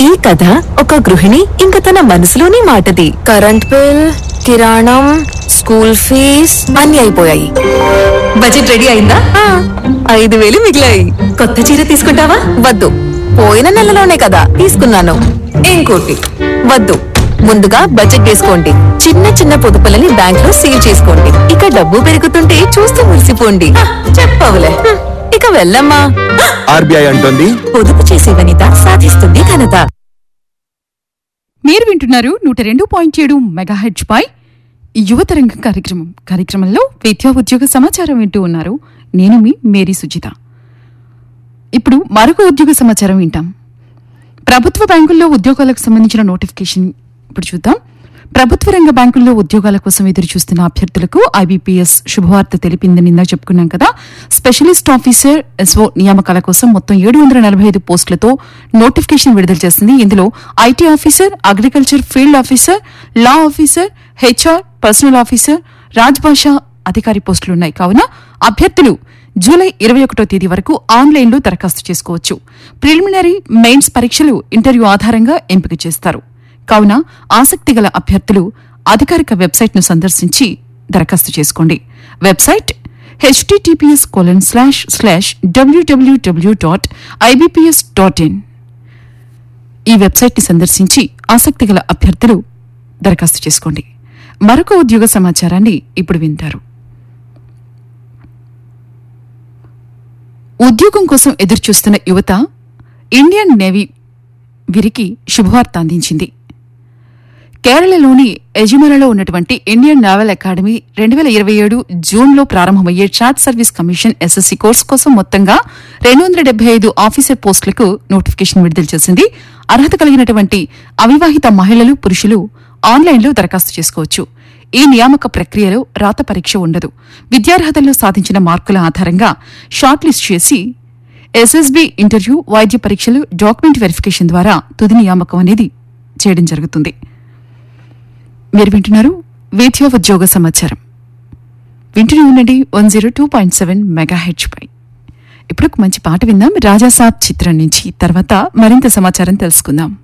ఈ కథ ఒక గృహిణి ఇంక తన మనసులోని మాటది కరెంట్ బిల్ కిరాణం స్కూల్ ఫీజ్ అన్ని అయిపోయాయి బడ్జెట్ రెడీ అయిందా ఆ, ఐదు వేలు మిగిలాయి కొత్త చీర తీసుకుంటావా వద్దు పోయిన నెలలోనే కదా తీసుకున్నాను ఇంకోటి వద్దు ముందుగా బడ్జెట్ వేసుకోండి చిన్న చిన్న పొదుపులని బ్యాంక్ లో సేవ్ చేసుకోండి ఇక డబ్బు పెరుగుతుంటే చూస్తూ మురిసిపోండి హ, చెప్పవులే హ్మ్, ఇక వెళ్ళమ్మా ఆర్బీఐ అంటోంది పొదుపు చేసే వనిత సాధిస్తుంది ఘనత మీరు వింటున్నారు నూట రెండు పాయింట్ ఏడు మెగాహెడ్జ్ పై యువతరంగం కార్యక్రమం కార్యక్రమంలో విద్యా ఉద్యోగ సమాచారం వింటూ ఉన్నారు నేను మీ మేరీ సుజిత ఇప్పుడు మరొక ఉద్యోగ సమాచారం వింటాం ప్రభుత్వ బ్యాంకుల్లో ఉద్యోగాలకు సంబంధించిన నోటిఫికేషన్ ఇప్పుడు చూద్దాం ప్రభుత్వ రంగ బ్యాంకుల్లో ఉద్యోగాల కోసం ఎదురు చూస్తున్న అభ్యర్థులకు ఐబీపీఎస్ శుభవార్త తెలిపిందని నిందా చెప్పుకున్నాం కదా స్పెషలిస్ట్ ఆఫీసర్ ఎస్ఓ నియామకాల కోసం మొత్తం ఏడు వందల నలభై ఐదు పోస్టులతో నోటిఫికేషన్ విడుదల చేసింది ఇందులో IT officer agriculture field officer law officer HR personnel officer రాజ్భాష అధికారి పోస్టులున్నాయి కావున అభ్యర్థులు జూలై ఇరవై ఒకటో తేదీ వరకు ఆన్లైన్లో దరఖాస్తు చేసుకోవచ్చు ప్రిలిమినరీ మెయిన్స్ పరీక్షలు ఇంటర్వ్యూ ఆధారంగా ఎంపిక చేస్తారు కావున ఆసక్తి గల అభ్యర్థులు అధికారిక వెబ్సైట్ను సందర్శించి దరఖాస్తు చేసుకోండి website HTTPS colon slash slash WWW dot IBPS dot in ఈ వెబ్సైట్ని సందర్శించి ఆసక్తి గల అభ్యర్థులు దరఖాస్తు చేసుకోండి మరొక ఉద్యోగ సమాచారాన్ని ఇప్పుడు వింటారు ఉద్యోగం కోసం ఎదురుచూస్తున్న యువత ఇండియన్ నేవీ వీరికి శుభవార్త అందించింది కేరళలోని ఎజిమలలో ఉన్నటువంటి ఇండియన్ నావల్ అకాడమీ రెండు వేల ఇరవై ఏడు జూన్లో ప్రారంభమయ్యే short service commission SSC course కోసం మొత్తంగా రెండు వందల డెబ్బై ఐదు ఆఫీసర్ పోస్టులకు నోటిఫికేషన్ విడుదల చేసింది అర్హత కలిగినటువంటి అవివాహిత మహిళలు పురుషులు ఆన్లైన్లో దరఖాస్తు చేసుకోవచ్చు ఈ నియామక ప్రక్రియలో రాత పరీక్ష ఉండదు విద్యార్హతల్లో సాధించిన మార్కుల ఆధారంగా షార్ట్ లిస్ట్ చేసి ఎస్ఎస్బి ఇంటర్వ్యూ వైద్య పరీక్షలు డాక్యుమెంట్ వెరిఫికేషన్ ద్వారా తుది నియామకం అనేది చేయడం జరుగుతుంది మీరు వింటున్నారు వేద్యో ఉద్యోగ సమాచారం వింటూనే ఉండండి one zero two point seven mega H పై ఇప్పుడు ఒక మంచి పాట విందాం రాజాసాబ్ చిత్రం నుంచి తర్వాత మరింత సమాచారం తెలుసుకుందాం